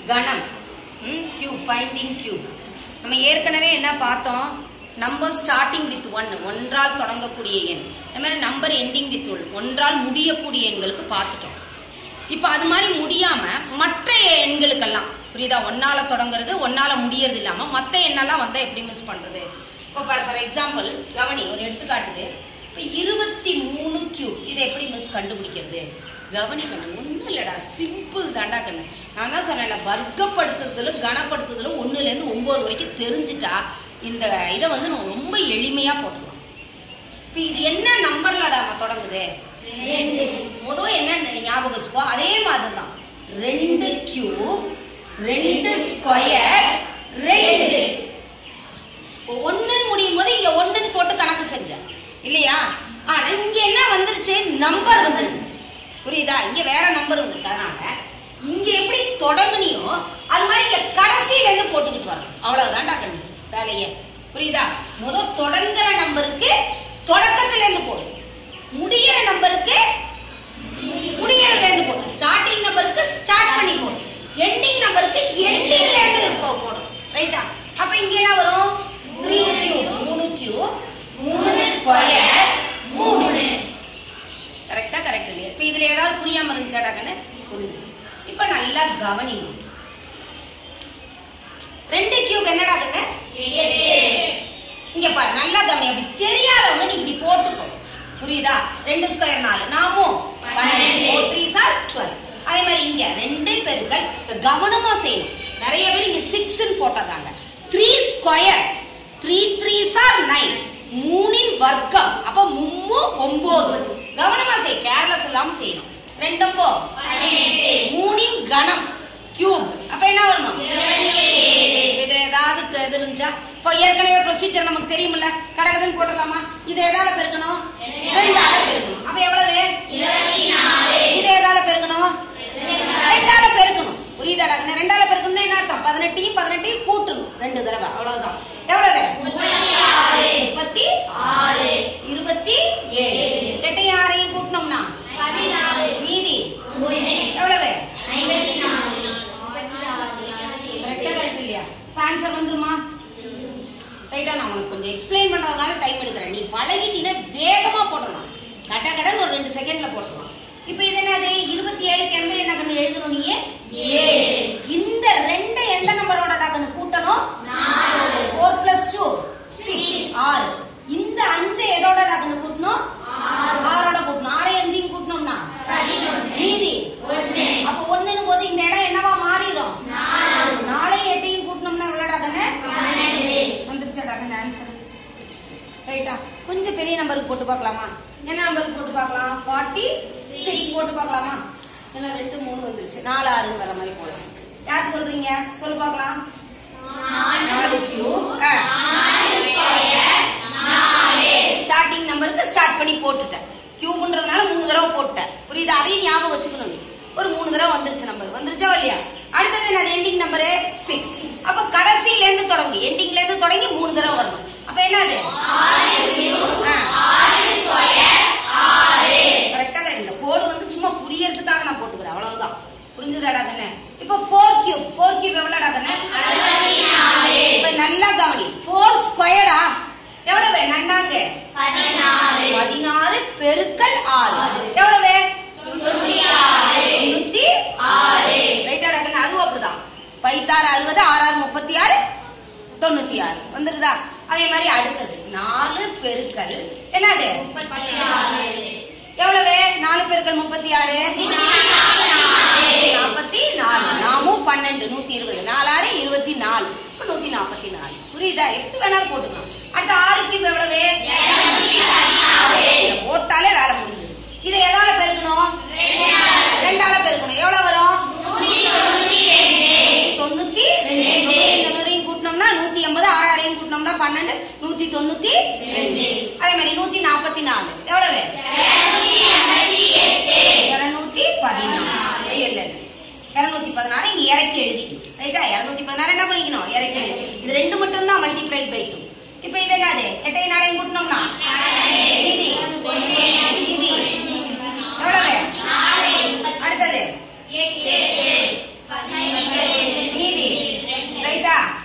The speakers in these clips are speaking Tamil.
கணம் கியூப் ஃபைண்டிங் கியூப் நம்ம ஏற்கனவே என்ன பார்த்தோம் நம்பர் ஸ்டார்டிங் வித் ஒன் ஒன்றால் தொடங்கக்கூடிய எண் அதே மாதிரி நம்பர் எண்டிங் வித் ஒன் ஒன்றால் முடியக்கூடிய எண்களுக்கு பார்த்துட்டோம் இப்போ அது மாதிரி முடியாம மற்ற எண்களுக்கெல்லாம் புரியுதா ஒன்னால தொடங்குறது ஒன்னால முடியறது இல்லாம மற்ற எண்ணெல்லாம் வந்தா எப்படி மிஸ் பண்றது இப்போ ஃபார் எக்ஸாம்பிள் கவனி ஒரு எடுத்துக்காட்டுது இப்போ இருபத்தி மூணு கியூப் இதை எப்படி மிஸ் கண்டுபிடிக்கிறது கவனி கண்ணு ஒன்றும் இல்லடா சிம்பிள் தாண்டா கண்ணு நான் தான் சொன்னேன்ல வர்க்கப்படுத்துறதுல கனப்படுத்துறதுல ஒன்றுலேருந்து ஒம்பது வரைக்கும் தெரிஞ்சுட்டா இந்த இதை வந்து நம்ம ரொம்ப எளிமையாக போட்டுக்கலாம் இப்போ இது என்ன நம்பர்லடா நம்ம தொடங்குது முதல் என்ன ஞாபகம் வச்சுக்கோ அதே மாதிரி தான் ரெண்டு கியூப் ரெண்டு ஸ்கொயர் ரெண்டு ஒண்ணுன்னு முடியும் போது இங்க ஒண்ணுன்னு போட்டு கணக்கு செஞ்சேன் இல்லையா ஆனா இங்க என்ன வந்துருச்சு நம்பர் வந்துருக்கு புரியுதா இங்க வேற நம்பர் வந்துட்டனால இங்க எப்படி தொடங்குனியோ அது மாதிரி இங்க கடைசியில இருந்து போட்டுக்கிட்டு வரணும் அவ்வளவுதான்டா கண்ணு வேலையே புரியுதா முதல் தொடங்குற நம்பருக்கு தொடக்கத்துல இருந்து போடு முடியிற நம்பருக்கு முடியறதுல இருந்து போடு ஸ்டார்டிங் நம்பருக்கு ஸ்டார்ட் பண்ணி போடு எண்டிங் நம்பருக்கு எண்டிங்ல இருந்து போ- போடும் ரைட்டா அப்ப இங்க என்ன வரும் த்ரீ கியூ மூணு கியூ மூணு ஸ்கொயர் மூணு கரெக்டா கரெக்ட் இல்லையா இப்ப இதுல ஏதாவது புரியாம இருந்துச்சாடா கண்ணு புரிஞ்சிச்சு இப்ப நல்லா கவனிங்க ரெண்டு கியூப் என்னடா கண்ணு இங்க பாரு நல்லா கவனி அப்படி தெரியாதவங்க நீ இப்படி போட்டுக்கோ புரியுதா ரெண்டு ஸ்கொயர் நாலு நாமும் த்ரீ சார் டுவெல் அதே மாதிரி இங்க ரெண்டு பெருக்கள் இத கவனமா செய்யணும் நிறைய பேர் இங்க சிக்ஸ்ன்னு போட்டதாங்க three square three three sir nine மூணின் வர்க்கம் அப்ப மும்மு ஒன்பது கவனமா செய் கேர்லெஸ் இல்லாம செய்யணும் ரெண்டப்போ மூணின் கணம் கியூப் அப்ப என்ன வரணும் இதுல ஏதாவது க- இது இருந்துச்சா இப்போ ஏற்கனவே ப்ரொசீஜர் நமக்கு தெரியுமில்ல கடகதன் போட்டுடலாமா இது எதால பெருக்கணும் ரெண்டால பெருக்கணும் அப்ப எவ்வளவு இது எதால பெருக்கணும் ரெண்டால பெருக்கணும் புரியுதாடா கண்ணு? ரெண்டால பெருக்கணும்னா என்ன அர்த்தம் பதினெட்டையும் பதினெட்டையும் கூட்டணும் ரெண்டு தடவை அவ்வளவுதான் எவ்வளவு முப்பத்தி இருபத்தி ஏழு எட்டையும் ஆறையும் கூட்டணும்னா மீதி எவ்வளவு கரெக்டா கரெக்ட் இல்லையா இப்ப ஆன்சர் வந்துருமா ரைட்டா நான் உனக்கு கொஞ்சம் எக்ஸ்பிளைன் பண்றதுனால டைம் எடுக்கிறேன் நீ பழகிட்டீங்கன்னா வேகமா போட்டுடலாம் கட கடன் ஒரு ரெண்டு செகண்ட்ல போட்டுடலாம் இப்ப இது என்னது இருபத்தி ஏழுக்கு எந்த என்ன கண்ணு எழுதணும் நீ ஏழு இந்த ரெண்டை எந்த நம்பரோட கண்ணு கூட்டணும் ஃபோர் பிளஸ் டூ சிக்ஸ் ஆறு இந்த அஞ்சை எதோட கண்ணு கூட்டணும் ஆறோட கூட்டணும் ஆறை அஞ்சையும் கூட்டணும்னா மீதி அப்ப ஒண்ணுன்னு போது இந்த இடம் என்னவா மாறிடும் நாளையும் எட்டையும் கூட்டணும்னா எவ்வளோடா கண்ணு வந்துருச்சாடா கண்ணு ஆன்சர் ரைட்டா கொஞ்சம் பெரிய நம்பருக்கு போட்டு பார்க்கலாமா என்ன நம்பருக்கு போட்டு பார்க்கலாம் ஃபார்ட்டி சிக்ஸ் போட்டு பார்க்கலாமா ஏன்னா ரெண்டு மூணு வந்துருச்சு நாலு ஆறுன்னு வர மாதிரி போடலாம் யார் சொல்றீங்க சொல்லு பார்க்கலாம் நாலு கியூ ஸ்டார்டிங் நம்பருக்கு ஸ்டார்ட் பண்ணி போட்டுட்டேன் கியூப்ன்றதுனால மூணு தடவை போட்டேன் புரியுதா அதையும் ஞாபகம் வச்சுக்கணும் நீ ஒரு மூணு தடவை வந்துருச்சு நம்பர் வந்துருச்சா இல்லையா அடுத்தது என்னது எண்டிங் நம்பரு சிக்ஸ் அப்ப கடைசியில இருந்து தொடங்கி எண்டிங்ல இருந்து தொடங்கி மூணு தடவை வரணும் அப்ப என்னது கரெக்டா இந்த கோடு வந்து சும்மா புரியறதுக்காக நான் போட்டுக்கிறேன் அவ்வளவுதான் புரிஞ்சுதாடா கண்ணு இப்ப ஃபோர் கியூப் ஃபோர் கியூப் எவ்வளோடா கண்ணு இப்ப நல்லா கவனி ஃபோர் ஸ்கொயர்டா எவ்வளவு நண்டாங்க பதினாறு பெருக்கல் ஆறு எவ்வளவு தொண்ணூத்தி ரைட்டாடா கண்ணு அதுவும் அப்படிதான் பைத்தாறு அறுபது ஆறாறு முப்பத்தி ஆறு தொண்ணூத்தி ஆறு வந்துருதா அதே மாதிரி அடுத்தது நாலு பெருக்கல் என்னது எவ்வளவு நாலு பெருக்கல் முப்பத்தி ஆறு நாற்பத்தி நாலு நாமும் பன்னெண்டு நூத்தி இருபது நாலாறு இருபத்தி நாலு இப்ப நூத்தி நாற்பத்தி நாலு புரியுதா எப்படி வேணாலும் போட்டுக்கலாம் அடுத்த ஆறு கியூப் எவ்வளவு இதை போட்டாலே வேலை முடிஞ்சது இதை எதால பெருக்கணும் ரெண்டால பெருக்கணும் எவ்வளவு வரும் தொண்ணூத்தி ரெண்டு தொண்ணூறையும் கூட்டினோம்னா நூத்தி எண்பது ஆறாரையும் கூட்டினோம்னா பன்னெண்டு நூத்தி தொண்ணூத்தி அதே மாதிரி நூத்தி நாற்பத்தி நாலு எவ்வளவு இருநூத்தி பதினாறு இல்ல இல்ல இருநூத்தி பதினாறு இங்க இறக்கி எழுதிக்கணும் ரைட்டா இருநூத்தி பதினாறு என்ன பண்ணிக்கணும் இறக்கி எழுதி இது ரெண்டு மட்டும் தான் மல்டிப்ளை பை டூ இப்ப இது என்னது எட்டை நாளையும் கூட்டணும்னா மீதி மீதி எவ்வளவு அடுத்தது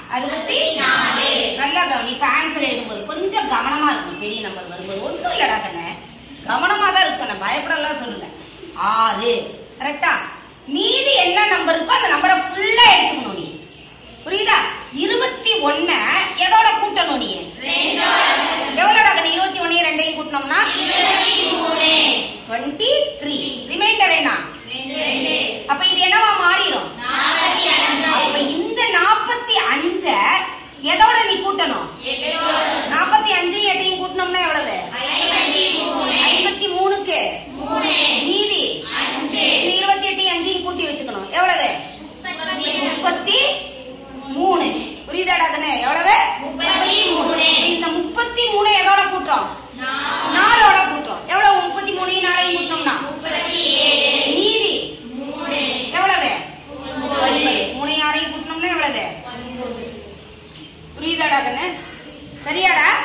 அறுபத்தி நல்லா கவனி இப்ப ஆன்சர் எழுதும்போது கொஞ்சம் கவனமா இருக்கும் பெரிய நம்பர் வரும்போது ஒண்ணும் இல்லடா கண்ணே கவனமா தான் இருக்கு சொன்ன பயப்படலாம் சொல்லல ஆறு கரெக்டா மீதி என்ன நம்பர் இருக்கோ அந்த நம்பரை ஃபுல்லா எடுத்துக்கணும் நீ புரியுதா இருபத்தி ஒன்ன எதோட கூட்டணும் நீ எவ்வளோடா கண்ணு இருபத்தி ஒன்னையும் ரெண்டையும் கூட்டினோம்னா டுவெண்ட்டி த்ரீ ரிமைண்டர் என்ன அப்ப இது என்னவா மாறிடும் அப்ப இந்த நாற்பத்தி அஞ்ச எதோட நீ கூட்டணும் நாற்பத்தி அஞ்சு எட்டையும் கூட்டணும்னா எவ்வளவு ஐம்பத்தி மூணுக்கு மீதி இந்த இருபத்தி எட்டு அஞ்சையும் கூட்டி வச்சுக்கணும் எவ்வளவு முப்பத்தி மூணு புரியுதாடா கண்ணே எவ்வளவு இந்த முப்பத்தி மூணு எதோட கூட்டுறோம் நாலோட கூட்டுறோம் எவ்வளவு முப்பத்தி மூணையும் நாளையும் கூட்டணும்னா மீதி எவ்வளவு ஒன்பது மூணு யாரையும் கூட்டணும்னா எவ்வளவு புரியுதாடா கண்ணு சரியாடா